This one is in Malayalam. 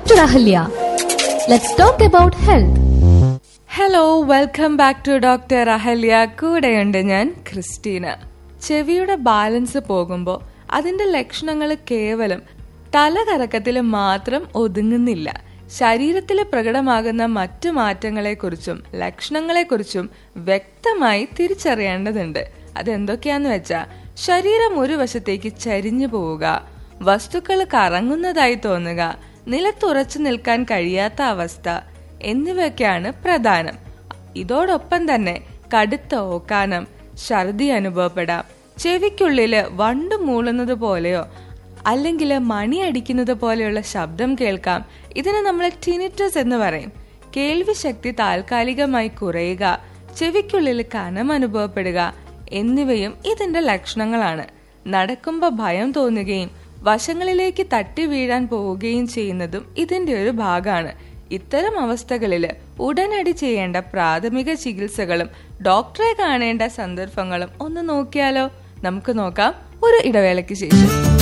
Dr. Ahalya. Let's talk about health. Hello welcome back to doctor Ahalya കൂടെയുണ്ട് ഞാൻ ക്രിസ്റ്റീന ചെവിയുടെ ബാലൻസ് പോകുമ്പോൾ അതിന്റെ ലക്ഷണങ്ങൾ കേവലം തലകറക്കത്തിൽ മാത്രം ഒതുങ്ങുന്നില്ല ശരീരത്തിൽ പ്രകടമാകുന്ന മറ്റു മാറ്റങ്ങളെക്കുറിച്ചും ലക്ഷണങ്ങളെക്കുറിച്ചും വ്യക്തമായി തിരിച്ചറിയേണ്ടതുണ്ട് അതെന്തൊക്കെയാന്ന് വെച്ചാൽ ശരീരം ഒരു വശത്തേക്ക് ചരിഞ്ഞു പോവുക വസ്തുക്കൾ കറങ്ങുന്നതായി തോന്നുക നിലത്തുറച്ചു നിൽക്കാൻ കഴിയാത്ത അവസ്ഥ എന്നിവയൊക്കെയാണ് പ്രധാനം ഇതോടൊപ്പം തന്നെ കടുത്ത ഓക്കാനം ഛർദി അനുഭവപ്പെടാം ചെവിക്കുള്ളില് വണ്ട് മൂളുന്നത് പോലെയോ അല്ലെങ്കിൽ മണി അടിക്കുന്നത് പോലെയുള്ള ശബ്ദം കേൾക്കാം ഇതിന് നമ്മൾ ടിനിറ്റസ് എന്ന് പറയും കേൾവി ശക്തി താൽക്കാലികമായി കുറയുക ചെവിക്കുള്ളിൽ കനം അനുഭവപ്പെടുക എന്നിവയും ഇതിന്റെ ലക്ഷണങ്ങളാണ് നടക്കുമ്പോൾ ഭയം തോന്നുകയും വശങ്ങളിലേക്ക് തട്ടി വീഴാൻ പോവുകയും ചെയ്യുന്നതും ഇതിന്റെ ഒരു ഭാഗമാണ് ഇത്തരം അവസ്ഥകളിൽ ഉടനടി ചെയ്യേണ്ട പ്രാഥമിക ചികിത്സകളും ഡോക്ടറെ കാണേണ്ട സന്ദർഭങ്ങളും ഒന്ന് നോക്കിയാലോ നമുക്ക് നോക്കാം ഒരു ഇടവേളയ്ക്ക് ശേഷം